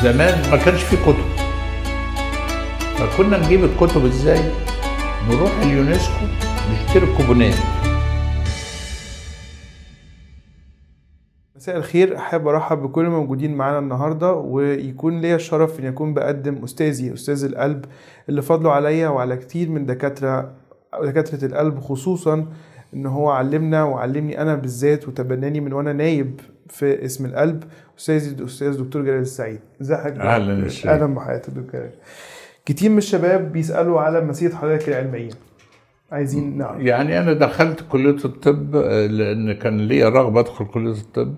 زمان ما كانش في كتب فكنا نجيب الكتب ازاي نروح اليونسكو نشتري كوبونات مساء الخير احب ارحب بكل الموجودين معانا النهارده ويكون ليا الشرف ان يكون بقدم استاذي استاذ القلب اللي فضله عليا وعلى كتير من دكاتره دكاتره القلب خصوصا ان هو علمنا وعلمني انا بالذات وتبناني من وانا نايب في اسم القلب استاذي الاستاذ دكتور جلال السعيد ازي حضرتك يا أهلاً دكتور؟ بالشيخ. اهلا بحضرتك يا دكتور جلال كتير من الشباب بيسالوا على مسيره حضرتك العلميه عايزين نعرف يعني انا دخلت كليه الطب آه، لان كان ليا رغبه ادخل كليه الطب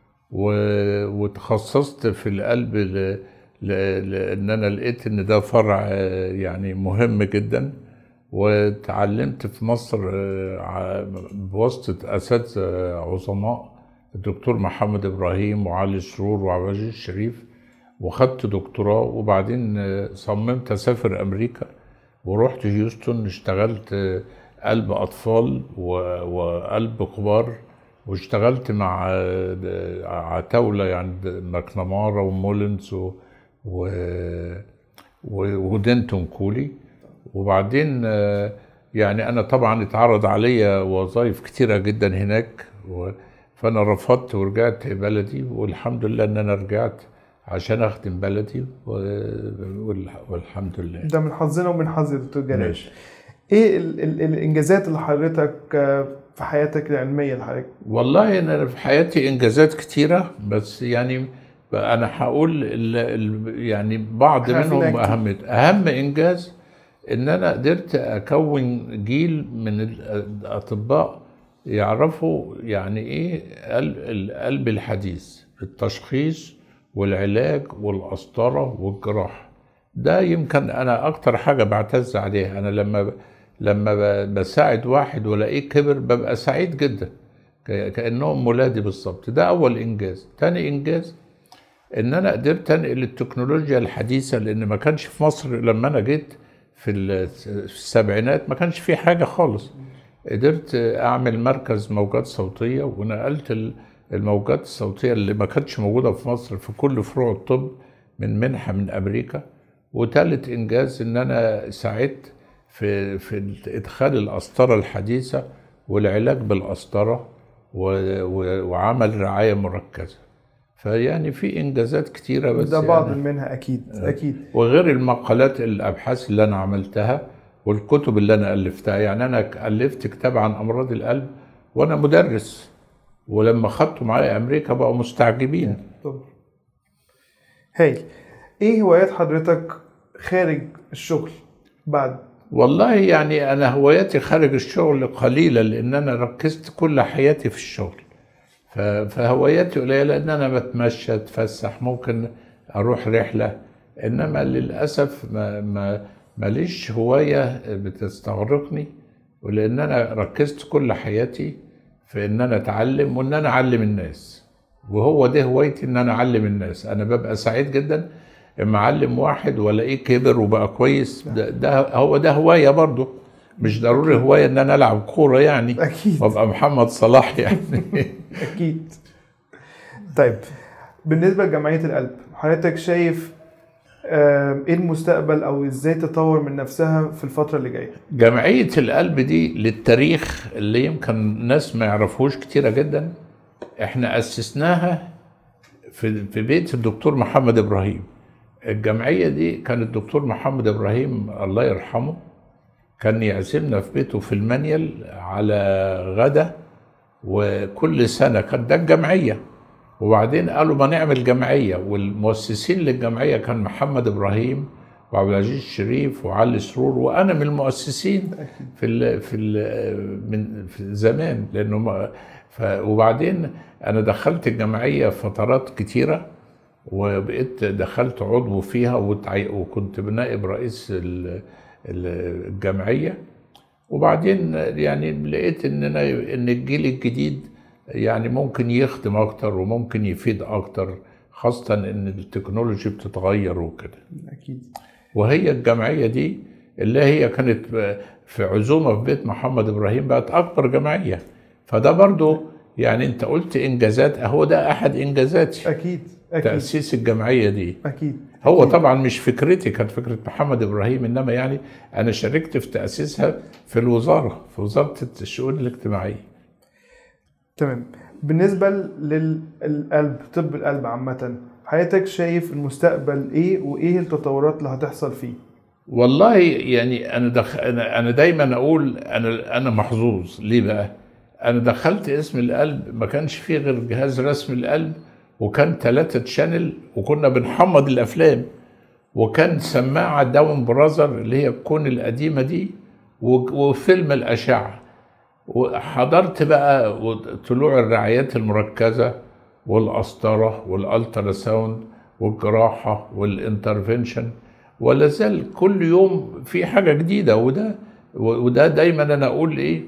و- وتخصصت في القلب ل... ل... لان انا لقيت ان ده فرع آه، يعني مهم جدا وتعلمت في مصر آه، ع- بواسطه اساتذه عظماء الدكتور محمد ابراهيم وعلي سرور وعبد العزيز الشريف وخدت دكتوراه وبعدين آه، صممت اسافر امريكا ورحت هيوستن اشتغلت آه، قلب اطفال و- وقلب كبار واشتغلت مع آه، عتاولة يعني ماكنامارا ومولنز و, و, و- ودنتون كولي وبعدين آه، يعني انا طبعا اتعرض عليا وظائف كتيره جدا هناك و- فانا رفضت ورجعت بلدي والحمد لله ان انا رجعت عشان اخدم بلدي و- والح- والحمد لله ده من حظنا ومن حظ يا دكتور جلال ماشي. ايه ال ال الانجازات اللي حضرتك آه، في حياتك العلميه اللي حضرتك والله انا في حياتي انجازات كتيره بس يعني بقى انا هقول ال- ال- يعني بعض إحنا عارفين منهم كتير. اهم اهم انجاز ان انا قدرت اكون جيل من الاطباء يعرفوا يعني ايه قلب القلب الحديث التشخيص والعلاج والقسطره والجراحه ده يمكن انا اكتر حاجه بعتز عليها انا لما لما ب- بساعد واحد والاقيه كبر ببقى سعيد جدا ك- كانهم ولادي بالظبط ده اول انجاز تاني انجاز ان انا قدرت انقل التكنولوجيا الحديثه لان ما كانش في مصر لما انا جيت في ال- في السبعينات ما كانش في حاجه خالص قدرت اعمل مركز موجات صوتيه ونقلت ال- الموجات الصوتيه اللي ما كانتش موجوده في مصر في كل فروع الطب من منحه من امريكا وثالث انجاز ان انا ساعدت في في ادخال القسطره الحديثه والعلاج بالقسطره و- و- وعمل رعايه مركزه فيعني في انجازات كتيره بس ده بعض يعني منها اكيد اكيد وغير المقالات الابحاث اللي انا عملتها والكتب اللي انا الفتها يعني انا الفت كتاب عن امراض القلب وانا مدرس ولما خدته معايا امريكا بقوا مستعجبين طب هايل ايه هوايات حضرتك خارج الشغل بعد والله يعني انا هواياتي خارج الشغل قليله لان انا ركزت كل حياتي في الشغل ف- فهواياتي قليله لان انا بتمشى اتفسح ممكن اروح رحله انما للاسف ما ما ماليش هوايه بتستغرقني ولان انا ركزت كل حياتي في ان انا اتعلم وان انا اعلم الناس وهو ده هوايتي ان انا اعلم الناس انا ببقى سعيد جدا اما اعلم واحد والاقيه كبر وبقى كويس ده, ده هو ده هوايه برضه مش ضروري هوايه ان انا العب كوره يعني اكيد وابقى محمد صلاح يعني اكيد طيب بالنسبه لجمعيه القلب حضرتك شايف آه، ايه المستقبل او ازاي تطور من نفسها في الفتره اللي جايه جمعيه القلب دي للتاريخ اللي يمكن الناس ما يعرفوش كتيره جدا احنا اسسناها في في بيت الدكتور محمد ابراهيم الجمعيه دي كان الدكتور محمد ابراهيم الله يرحمه كان يعزمنا في بيته في المنيل على غدا وكل سنه كان ده الجمعيه وبعدين قالوا ما نعمل جمعيه والمؤسسين للجمعيه كان محمد ابراهيم وعبد العزيز الشريف وعلي سرور وانا من المؤسسين في ال في ال من في زمان لانه ما- ف وبعدين انا دخلت الجمعيه فترات كتيره وبقيت دخلت عضو فيها وتعي- وكنت نائب رئيس ال- ال- الجمعيه وبعدين يعني لقيت ان انا ان الجيل الجديد يعني ممكن يخدم اكتر وممكن يفيد اكتر خاصه ان التكنولوجي بتتغير وكده اكيد وهي الجمعيه دي اللي هي كانت في عزومه في بيت محمد ابراهيم بقت اكبر جمعيه فده برضو يعني انت قلت انجازات اهو ده احد انجازاتي اكيد اكيد تاسيس الجمعيه دي اكيد هو أكيد. طبعا مش فكرتي كانت فكره محمد ابراهيم انما يعني انا شاركت في تاسيسها في الوزاره في وزاره الشؤون الاجتماعيه تمام بالنسبه للقلب طب القلب عامه حضرتك شايف المستقبل ايه وايه التطورات اللي هتحصل فيه والله يعني انا دخ... انا انا دايما اقول انا انا محظوظ ليه بقى؟ انا دخلت اسم القلب ما كانش فيه غير جهاز رسم القلب وكان ثلاثة شانل وكنا بنحمض الافلام وكان سماعة داون براذر اللي هي الكون القديمة دي و- وفيلم الأشعة وحضرت بقى طلوع الرعايات المركزة والقسطرة والالترا ساوند والجراحة والانترفنشن ولا زال كل يوم في حاجة جديدة وده وده دايما أنا أقول إيه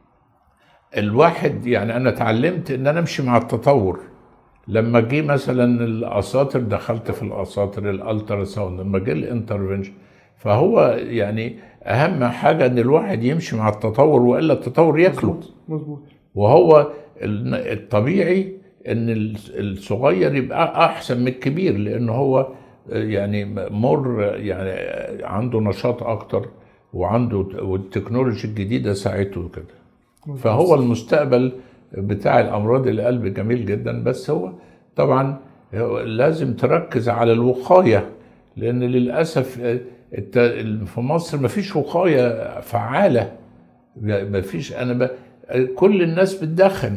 الواحد يعني أنا اتعلمت إن أنا أمشي مع التطور لما جه مثلا الاساطر دخلت في الاساطر الالترا ساوند لما جه الانترفنشن فهو يعني اهم حاجه ان الواحد يمشي مع التطور والا التطور ياكله مظبوط مظبوط وهو ال- الطبيعي ان ال- الصغير يبقى احسن من الكبير لان هو يعني مر يعني عنده نشاط اكتر وعنده والتكنولوجيا الجديده ساعته كده فهو المستقبل بتاع الامراض القلب جميل جدا بس هو طبعا لازم تركز على الوقايه لان للاسف الت- في مصر ما فيش وقايه فعاله ما فيش انا ب... كل الناس بتدخن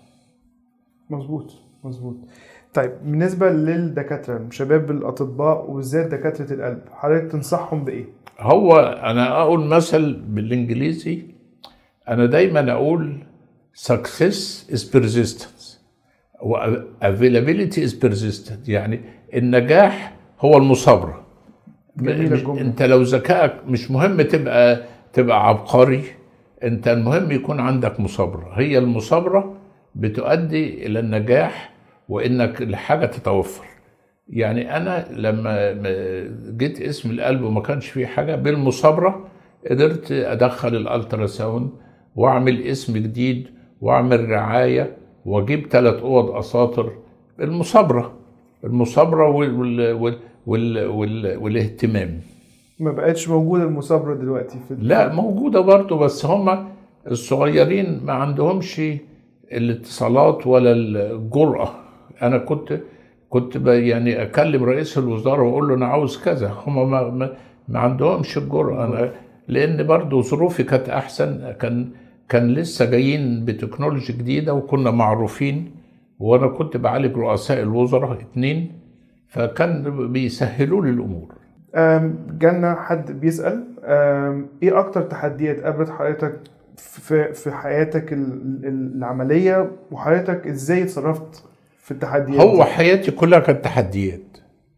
مظبوط مظبوط طيب بالنسبه للدكاتره شباب الاطباء وبالذات دكاتره القلب حضرتك تنصحهم بايه هو انا اقول مثل بالانجليزي انا دايما اقول success is persistence و availability is persistent يعني النجاح هو المثابره جميلة مش- الجملة. انت لو ذكائك مش مهم تبقى تبقى عبقري انت المهم يكون عندك مثابره هي المثابره بتؤدي الى النجاح وانك الحاجه تتوفر يعني انا لما م- جيت اسم القلب وما كانش فيه حاجه بالمثابره قدرت ادخل الالترا ساوند واعمل اسم جديد واعمل رعايه واجيب ثلاث اوض اساطر المثابره المثابره وال وال وال وال وال والاهتمام ما بقتش موجوده المثابره دلوقتي في لا موجوده برضه بس هم الصغيرين ما عندهمش الاتصالات ولا الجرأة انا كنت كنت ب- يعني اكلم رئيس الوزراء واقول له انا عاوز كذا هم ما, ما, ما عندهمش الجرأة انا لان برضه ظروفي كانت احسن كان كان لسه جايين بتكنولوجي جديده وكنا معروفين وانا كنت بعالج رؤساء الوزراء اتنين فكان بيسهلوا لي الامور أم، جالنا حد بيسأل أم، ايه اكتر تحديات قابلت حضرتك في في حياتك ال- ال- العملية وحضرتك ازاي اتصرفت في التحديات هو دي؟ حياتي كلها كانت تحديات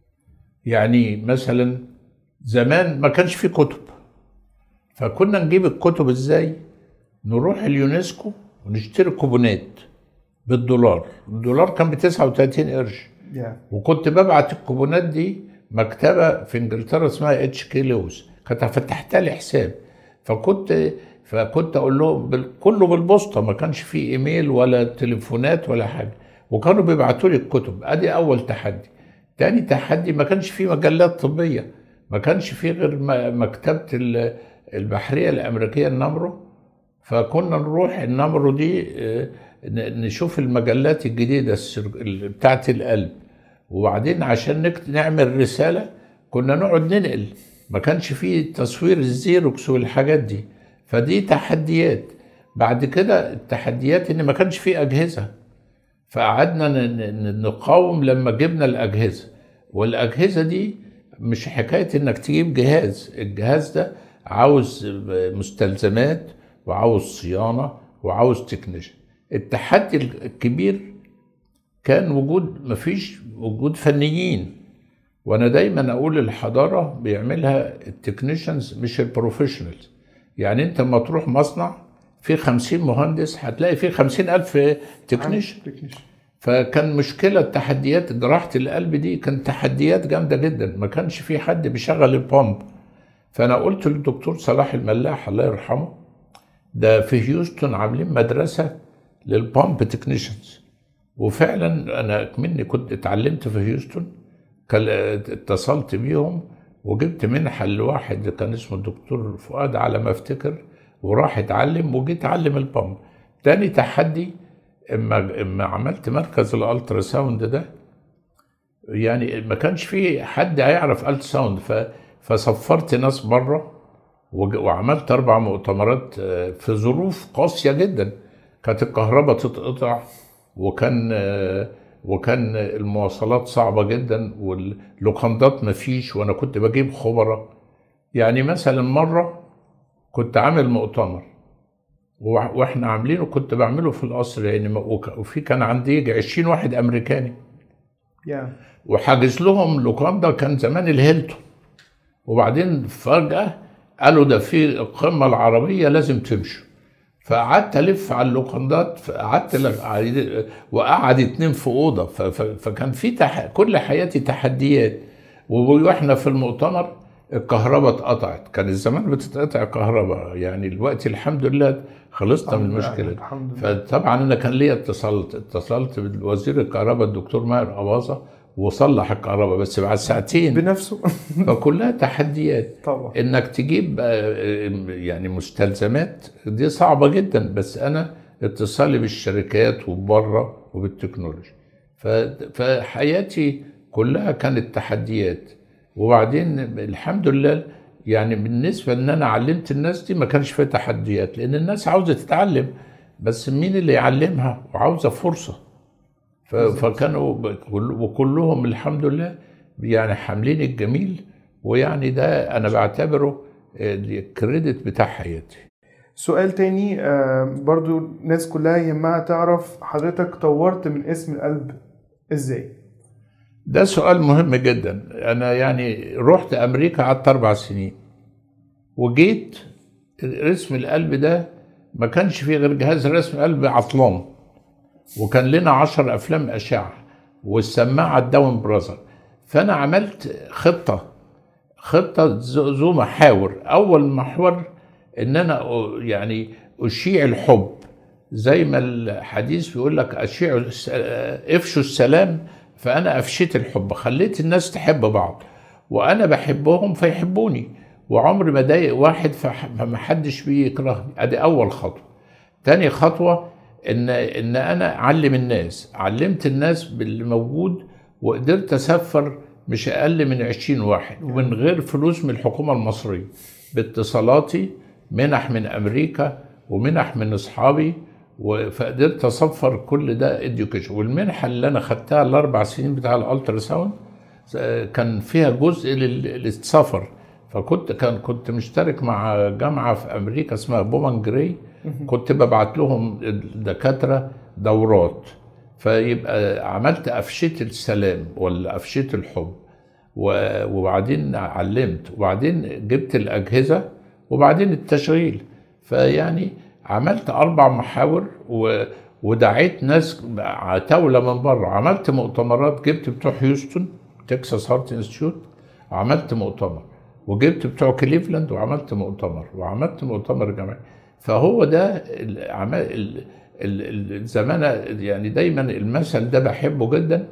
يعني مثلا زمان ما كانش في كتب فكنا نجيب الكتب ازاي نروح اليونسكو ونشتري كوبونات بالدولار الدولار كان ب 39 قرش يا. وكنت ببعت الكوبونات دي مكتبه في انجلترا اسمها اتش كي لوز كانت فتحت لي حساب فكنت فكنت اقول لهم بال- كله بالبوسطه ما كانش فيه ايميل ولا تليفونات ولا حاجه وكانوا بيبعتوا لي الكتب ادي اول تحدي تاني تحدي ما كانش فيه مجلات طبيه ما كانش فيه غير م- مكتبه ال- البحريه الامريكيه النمرو فكنا نروح النمرو دي آه، ن- نشوف المجلات الجديده السر- ال- بتاعت القلب وبعدين عشان نكت... نعمل رساله كنا نقعد ننقل ما كانش فيه تصوير الزيروكس والحاجات دي فدي تحديات بعد كده التحديات ان ما كانش فيه اجهزه فقعدنا ن- ن- نقاوم لما جبنا الاجهزه والاجهزه دي مش حكايه انك تجيب جهاز الجهاز ده عاوز مستلزمات وعاوز صيانه وعاوز تكنيشن التحدي الكبير كان وجود مفيش وجود فنيين وانا دايما اقول الحضاره بيعملها التكنيشنز مش البروفيشنالز يعني انت لما تروح مصنع في خمسين مهندس هتلاقي في خمسين ألف تكنيشن تكنيشن فكان مشكلة تحديات جراحة القلب دي كان تحديات جامدة جدا ما كانش في حد بيشغل البامب فأنا قلت للدكتور صلاح الملاح الله يرحمه ده في هيوستن عاملين مدرسة للبامب تكنيشنز وفعلا انا مني كنت اتعلمت في هيوستن كان اتصلت بيهم وجبت منحه لواحد كان اسمه الدكتور فؤاد على ما افتكر وراح اتعلم وجيت اتعلم البامب تاني تحدي اما اما عملت مركز الالترا ساوند ده يعني ما كانش في حد هيعرف الت ساوند ف فسفرت ناس بره وج- وعملت اربع مؤتمرات آه، في ظروف قاسيه جدا كانت الكهرباء تتقطع وكان آه، وكان المواصلات صعبه جدا واللوكندات مفيش وانا كنت بجيب خبراء يعني مثلا مره كنت عامل مؤتمر وع- واحنا عاملينه كنت بعمله في القصر يعني م- وك- وفي كان عندي يجي 20 واحد امريكاني يا وحاجز لهم لوكاندا كان زمان الهيلتون وبعدين فجأة قالوا ده في القمة العربية لازم تمشوا فقعدت ألف على اللوكاندات فقعدت ل- وقعد اتنين في أوضة ف- ف- فكان في تح... كل حياتي تحديات واحنا في المؤتمر الكهرباء اتقطعت كان الزمان بتتقطع كهرباء يعني الوقت الحمد لله خلصنا من المشكلة دي الحمد لله فطبعا انا كان ليا اتصلت اتصلت بوزير الكهرباء الدكتور ماهر اباظه وصلح الكهرباء بس بعد ساعتين بنفسه فكلها تحديات طبعا انك تجيب آه، يعني مستلزمات دي صعبه جدا بس انا اتصالي بالشركات وبره وبالتكنولوجيا ف- فحياتي كلها كانت تحديات وبعدين الحمد لله يعني بالنسبه ان انا علمت الناس دي ما كانش فيها تحديات لان الناس عاوزه تتعلم بس مين اللي يعلمها وعاوزه فرصه ف- فكانوا ب- كل- وكلهم الحمد لله يعني حاملين الجميل ويعني ده انا بعتبره الكريدت بتاع حياتي سؤال تاني آه، برضو الناس كلها يهمها تعرف حضرتك طورت من اسم القلب ازاي ده سؤال مهم جدا انا يعني رحت امريكا قعدت اربع سنين وجيت رسم القلب ده ما كانش فيه غير جهاز رسم قلب عطلان وكان لنا عشر افلام اشعه والسماعه الداون براذر فانا عملت خطه خطه ذو ذو محاور اول محور ان انا أ- يعني اشيع الحب زي ما الحديث بيقول لك اشيع الس- افشوا السلام فانا افشيت الحب خليت الناس تحب بعض وانا بحبهم فيحبوني وعمري ما ضايق واحد فح- فما حدش بيكرهني ادي اول خطوه تاني خطوه ان ان انا اعلم الناس علمت الناس باللي موجود وقدرت اسفر مش اقل من 20 واحد ومن غير فلوس من الحكومه المصريه باتصالاتي منح من امريكا ومنح من اصحابي و- فقدرت اصفر كل ده اديوكيشن والمنحه اللي انا خدتها الاربع سنين بتاع الالترا ساوند كان فيها جزء لل- للسفر فكنت كان كنت مشترك مع جامعه في امريكا اسمها بومان جراي كنت ببعت لهم الدكاتره دورات فيبقى عملت افشيه السلام ولا افشيه الحب و- وبعدين علمت وبعدين جبت الاجهزه وبعدين التشغيل فيعني عملت اربع محاور و ودعيت ناس عتاوله من بره عملت مؤتمرات جبت بتوع هيوستن تكساس هارت انستيتيوت عملت مؤتمر وجبت بتوع كليفلاند وعملت مؤتمر وعملت مؤتمر جماعي فهو ده العمل ال- ال- الزمانه يعني دايما المثل ده بحبه جدا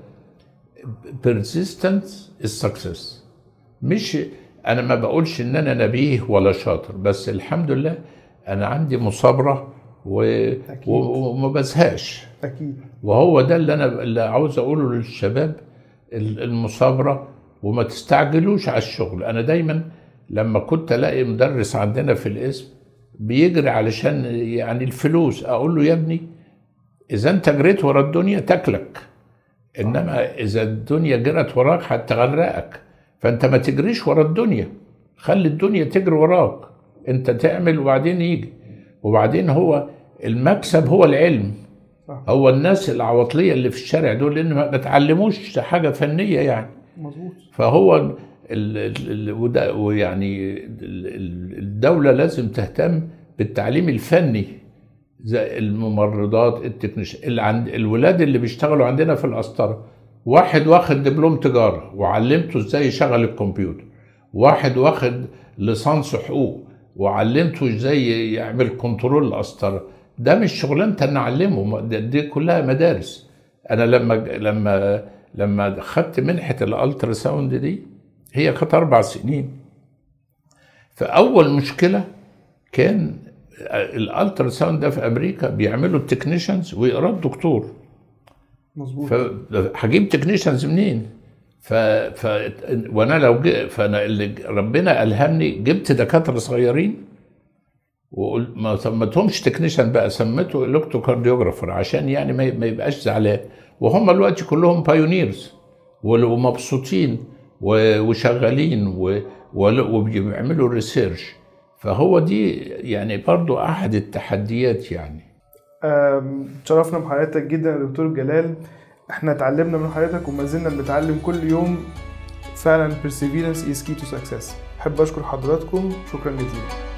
persistence is success مش انا ما بقولش ان انا نبيه ولا شاطر بس الحمد لله انا عندي مثابره و... أكيد. و... وما بزهقش اكيد وهو ده اللي انا اللي عاوز اقوله للشباب ال- المثابره وما تستعجلوش على الشغل انا دايما لما كنت الاقي مدرس عندنا في القسم بيجري علشان يعني الفلوس اقول له يا ابني اذا انت جريت ورا الدنيا تاكلك انما اذا الدنيا جرت وراك هتغرقك فانت ما تجريش ورا الدنيا خلي الدنيا تجري وراك انت تعمل وبعدين يجي وبعدين هو المكسب هو العلم صح. هو الناس العواطليه اللي في الشارع دول لان ما بتعلموش حاجه فنيه يعني مظبوط فهو ال ال ال وده ويعني ال- ال- الدولة لازم تهتم بالتعليم الفني زي الممرضات التكنيش اللي عند الولاد اللي بيشتغلوا عندنا في القسطرة واحد واخد دبلوم تجارة وعلمته ازاي يشغل الكمبيوتر واحد واخد ليسانس حقوق وعلمته ازاي يعمل كنترول القسطرة ده مش شغلانتي انا اعلمه ده- دي كلها مدارس انا لما لما لما خدت منحه الالترا ساوند دي هي كانت اربع سنين فاول مشكله كان الالترا ساوند ده في امريكا بيعملوا التكنيشنز ويقرا الدكتور مظبوط فهجيب تكنيشنز منين؟ ف... ف... وانا لو ج... فانا اللي ربنا الهمني جبت دكاتره صغيرين وقلت ما سميتهمش تكنيشن بقى سميته الكتروكارديوجرافر عشان يعني ما, ما يبقاش زعلان وهم دلوقتي كلهم بايونيرز ومبسوطين و... وشغالين و... و... وبيعملوا ريسيرش فهو دي يعني برضو احد التحديات يعني أم، تشرفنا بحضرتك جدا يا دكتور جلال احنا اتعلمنا من حضرتك وما زلنا بنتعلم كل يوم فعلا perseverance is key to success احب اشكر حضراتكم شكرا جزيلا